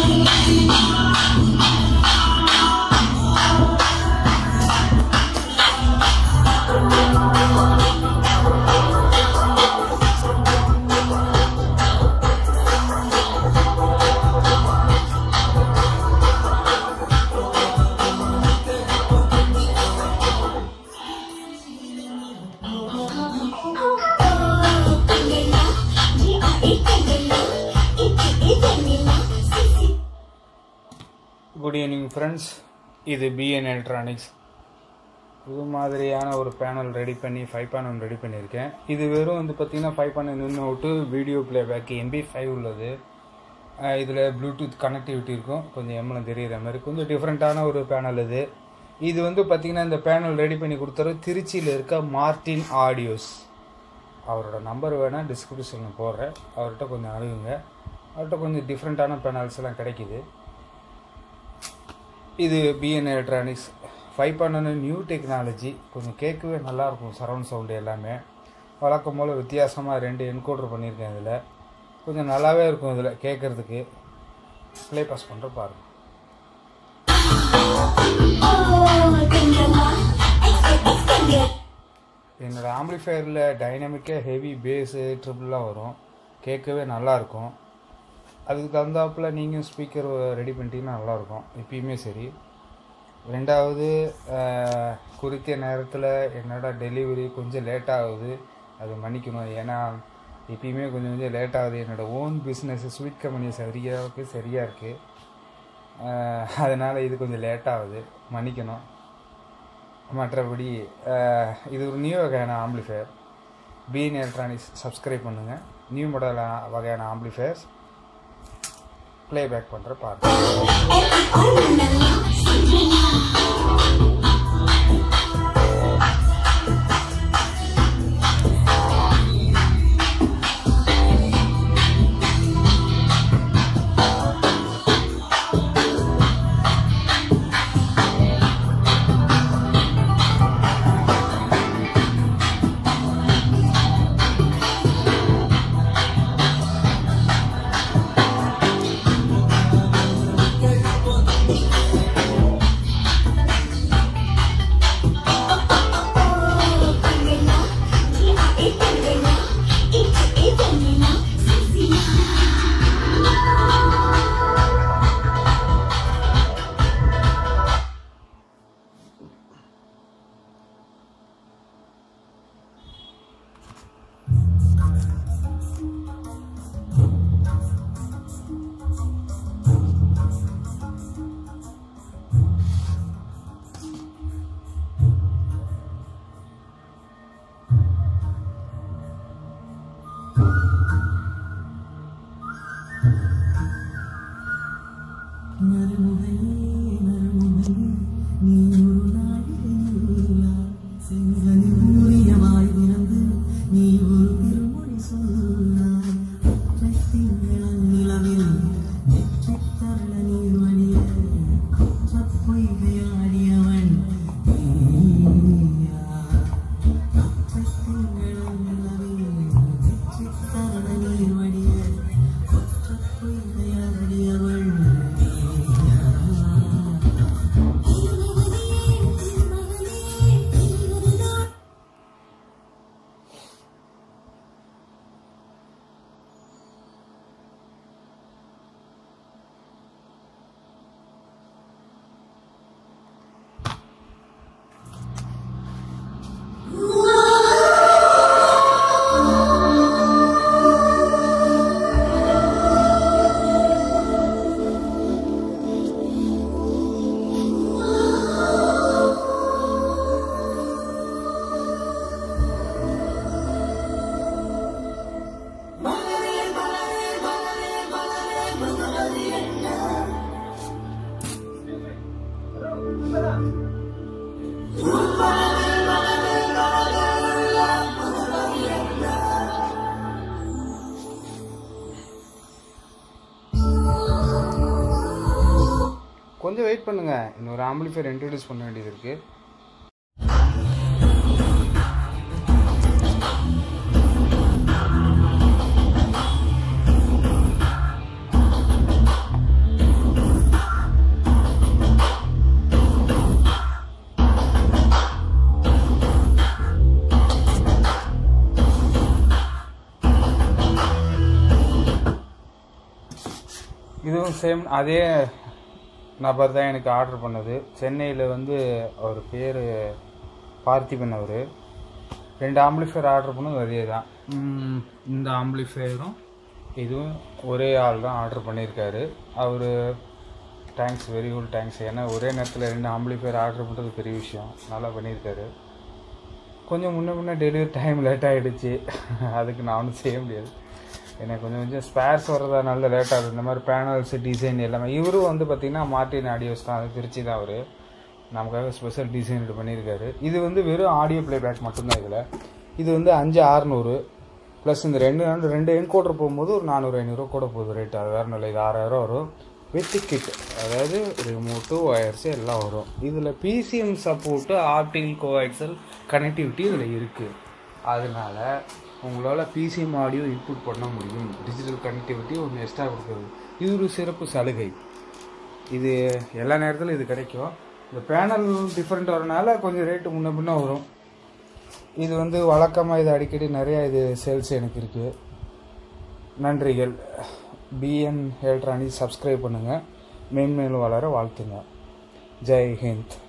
good evening friends இது BN electronics இது மாதிரியான ஒரு பேனல் ரெடி பண்ணி ஃபைவ் பேனல் ரெடி பண்ணியிருக்கேன் இது வெறும் வந்து பார்த்தீங்கன்னா ஃபைவ் பேனல் நின்று விட்டு வீடியோ ப்ளேபேக் எம்பி ஃபைவ் உள்ளது இதில் ப்ளூடூத் கனெக்டிவிட்டி இருக்கும் கொஞ்சம் எம்எல்லாம் தெரியிற மாதிரி கொஞ்சம் டிஃப்ரெண்ட்டான ஒரு பேனல் இது இது வந்து பார்த்தீங்கன்னா இந்த பேனல் ரெடி பண்ணி கொடுத்தது திருச்சியில் இருக்க மார்டின் ஆடியோஸ் அவரோட நம்பர் வேணால் டிஸ்கிரிப்ஷனில் போடுறேன் அவர்கிட்ட கொஞ்சம் அணுகுங்க அவர்கிட்ட கொஞ்சம் டிஃப்ரெண்ட்டான பேனல்ஸ் எல்லாம் கிடைக்கிது இது பிஎன் எலக்ட்ரானிக்ஸ் ஃபைவ் பண்ணனு நியூ டெக்னாலஜி கொஞ்சம் கேட்கவே நல்லாயிருக்கும் சரௌண்ட் சவுண்டு எல்லாமே வழக்கம் போல் வித்தியாசமாக ரெண்டு என்கோடர் பண்ணியிருக்கேன் இதில் கொஞ்சம் நல்லாவே இருக்கும் இதில் கேட்குறதுக்கு ப்ளே பாஸ் பண்ணுற பாருங்க என்னோடய ஆம்பிளிஃபயரில் டைனமிக்காக ஹெவி பேஸு ட்ரிபிள்லாம் வரும் கேட்கவே நல்லாயிருக்கும் அதுக்கு தகுந்தாப்பில் நீங்கள் ஸ்பீக்கர் ரெடி பண்ணிட்டீங்கன்னா நல்லாயிருக்கும் எப்பயுமே சரி ரெண்டாவது குறித்த நேரத்தில் என்னோட டெலிவரி கொஞ்சம் லேட் ஆகுது அது மன்னிக்கணும் ஏன்னா எப்பயுமே கொஞ்சம் கொஞ்சம் லேட் ஆகுது என்னோடய ஓன் பிஸ்னஸ் ஸ்வீட் கம்பெனி சரியாக சரியாக இருக்குது அதனால் இது கொஞ்சம் லேட் ஆகுது மன்னிக்கணும் மற்றபடி இது ஒரு நியூ வகையான ஆம்பிளிஃபயர் பிஎன் எலக்ட்ரானிக்ஸ் சப்ஸ்கிரைப் பண்ணுங்கள் நியூ மாடல் வகையான ஆம்பிளிஃபயர்ஸ் ப்ளேபேக் பண்ணுற பாருங்க கொஞ்சம் வெயிட் பண்ணுங்கள் இன்னொரு ஆம்பிளிஃபயர் இன்ட்ரடியூஸ் பண்ண வேண்டியது இருக்குது சேம் அதே நபர் தான் எனக்கு ஆர்டர் பண்ணது சென்னையில் வந்து அவர் பேர் பார்த்திபன் அவர் ரெண்டு ஆம்பிளிஃபையர் ஆர்டர் பண்ணது அதே தான் ம், இந்த ஆம்பிளிஃபையரும் இதுவும் ஒரே ஆள் தான் ஆர்டர் பண்ணியிருக்காரு அவர் தேங்க்ஸ் வெரி குட் தேங்க்ஸ் ஏன்னா ஒரே நேரத்தில் ரெண்டு ஆம்பிளிஃபையர் ஆர்டர் பண்ணுறது பெரிய விஷயம் நல்லா பண்ணியிருக்காரு கொஞ்சம் முன்ன முன்ன டெலிவரி டைம் லேட் ஆகிடுச்சு அதுக்கு நான் ஒன்றும் செய்ய முடியாது எனக்கு கொஞ்சம் கொஞ்சம் ஸ்பேர்ஸ் வரதா நல்ல லேட் ஆகுது இந்த மாதிரி பேனல்ஸ் டிசைன் எல்லாமே இவரும் வந்து பார்த்திங்கன்னா மார்டின் ஆடியோஸ் தான் அது திருச்சி தான் அவர் நமக்காக ஸ்பெஷல் டிசைன் இது பண்ணியிருக்காரு இது வந்து வெறும் ஆடியோ ப்ளேபேக் மட்டும்தான் இதில் இது வந்து அஞ்சு அறுநூறு ப்ளஸ் இந்த ரெண்டு நாள் ரெண்டு என்கோடர் போகும்போது ஒரு நானூறு ஐநூறுரூவா கூட போகுது ரேட் அது வேறு இல்லை இது ஆறாயிரம் வரும் வித் கிட் அதாவது ரிமோட்டு ஒயர்ஸ் எல்லாம் வரும் இதில் PCM support optical coaxial connectivity இதில் இருக்குது அதனால உங்களால் பிசிஎம் ஆடியோ இன்புட் பண்ண முடியும் டிஜிட்டல் கனெக்டிவிட்டி ஒன்று எக்ஸ்ட்ரா கொடுக்குறது இது ஒரு சிறப்பு சலுகை இது எல்லா நேரத்திலும் இது கிடைக்கும் இந்த பேனல் டிஃப்ரெண்ட் வரனால கொஞ்சம் ரேட்டு முன்ன பின்ன வரும் இது வந்து வழக்கமாக இது அடிக்கடி நிறையா இது சேல்ஸ் எனக்கு இருக்குது நன்றிகள் பிஎன் எலக்ட்ரானிக் சப்ஸ்கிரைப் பண்ணுங்கள் மேன்மேலும் வளர வாழ்த்துங்க ஜெய் ஹிந்த்